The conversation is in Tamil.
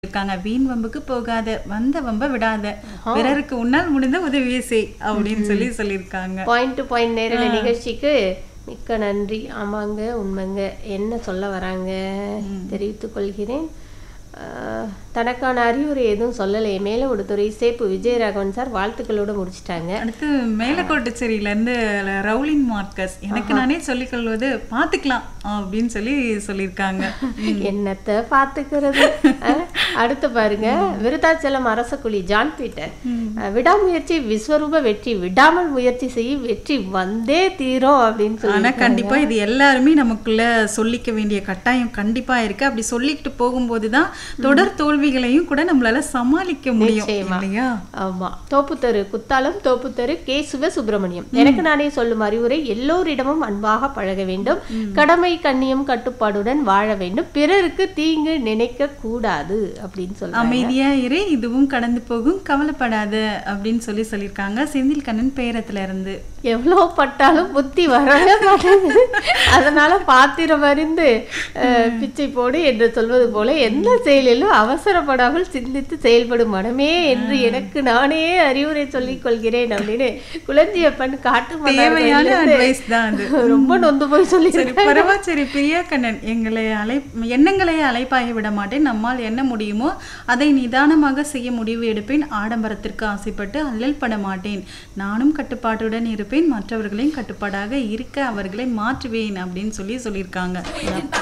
இருக்காங்க வீண் வம்புக்கு போகாத வந்த வம்ப விடாத பிறருக்கு உன்னால் முடிந்த உதவியை செய் அப்படின்னு சொல்லி சொல்லியிருக்காங்க பாயிண்ட் டு பாயிண்ட் நேரல நிகழ்ச்சிக்கு மிக்க நன்றி ஆமாங்க உண்மைங்க என்ன சொல்ல வராங்க தெரிவித்துக் கொள்கிறேன் ஆஹ், தனக்கான அறிவுரை எதுவும் சொல்லலையே மேல உடுத்துறை சேப்பு விஜயராகவன் சார் வாழ்த்துக்களோட முடிச்சிட்டாங்க அடுத்து மேலக்கோட்டுச்சேரியில இருந்து ரவுலின் மார்க்கஸ் எனக்கு நானே சொல்லிக் கொள்வது பாத்துக்கலாம் அப்படின்னு சொல்லி சொல்லியிருக்காங்க என்னத்த பாத்துக்கிறது அஹ், அடுத்து பாருங்க விருத்தாச்சலம் அரசக்குழி ஜான் பீட்டர் அஹ், விடாமுயற்சி விஸ்வரூப வெற்றி விடாமல் முயற்சி செய்ய வெற்றி வந்தே தீரும் அப்படின்னு சொல்லி ஆனா கண்டிப்பா இது எல்லாருமே நமக்குள்ள சொல்லிக்க வேண்டிய கட்டாயம் கண்டிப்பா இருக்கு அப்படி சொல்லிக்கிட்டு போகும்போது தான் தொடர் தோல்விகளையும் கூட நம்மளால சமாளிக்க முடியும் நிச்சயமா. இல்லையா ஆமா தோப்புத்தரு குத்தாலம் தோப்புத்தரு கே சிவ சுப்பிரமணியம் எனக்கு நானே சொல்லும் அறிவுரை எல்லோரிடமும் அன்பாக பழக வேண்டும் கடமை கண்ணியம் கட்டுப்பாடுடன் வாழ வேண்டும் பிறருக்கு தீங்கு நினைக்க கூடாது அப்படின்னு சொல்றாங்க அமைதியா இரு இதுவும் கடந்து போகும் கவலைப்படாத அப்படின்னு சொல்லி சொல்லியிருக்காங்க செந்தில் கண்ணன் பேரத்துல இருந்து எவ்வளவு பட்டாலும் புத்தி வரவே மாட்டேங்குது அதனால பாத்திரம் அறிந்து அஹ், பிச்சை போடு என்று சொல்வது போல எந்த செயலிலும் அவசரப்படாமல் சிந்தித்து செயல்படும் மனமே என்று எனக்கு நானே அறிவுரை சொல்லிக் கொள்கிறேன் அப்படின்னு குளஞ்சியப்பன் காட்டு தேவையான மன்னார்களிலிருந்து அட்வைஸ் தான் அது ரொம்ப நொந்து போய் சொல்லி சரி பரவா சரி பிரியா கண்ணன் எங்களை அலை எண்ணங்களை அலைப்பாய விட மாட்டேன் நம்மால் என்ன முடியுமோ அதை நிதானமாக செய்ய முடிவு எடுப்பேன் ஆடம்பரத்திற்கு ஆசைப்பட்டு அல்லல் பட மாட்டேன் நானும் கட்டுப்பாட்டுடன் இருப்பேன் மற்றவர்களையும் கட்டுப்பாடாக இருக்க அவர்களை மாற்றுவேன் அப்படின்னு சொல்லி சொல்லியிருக்காங்க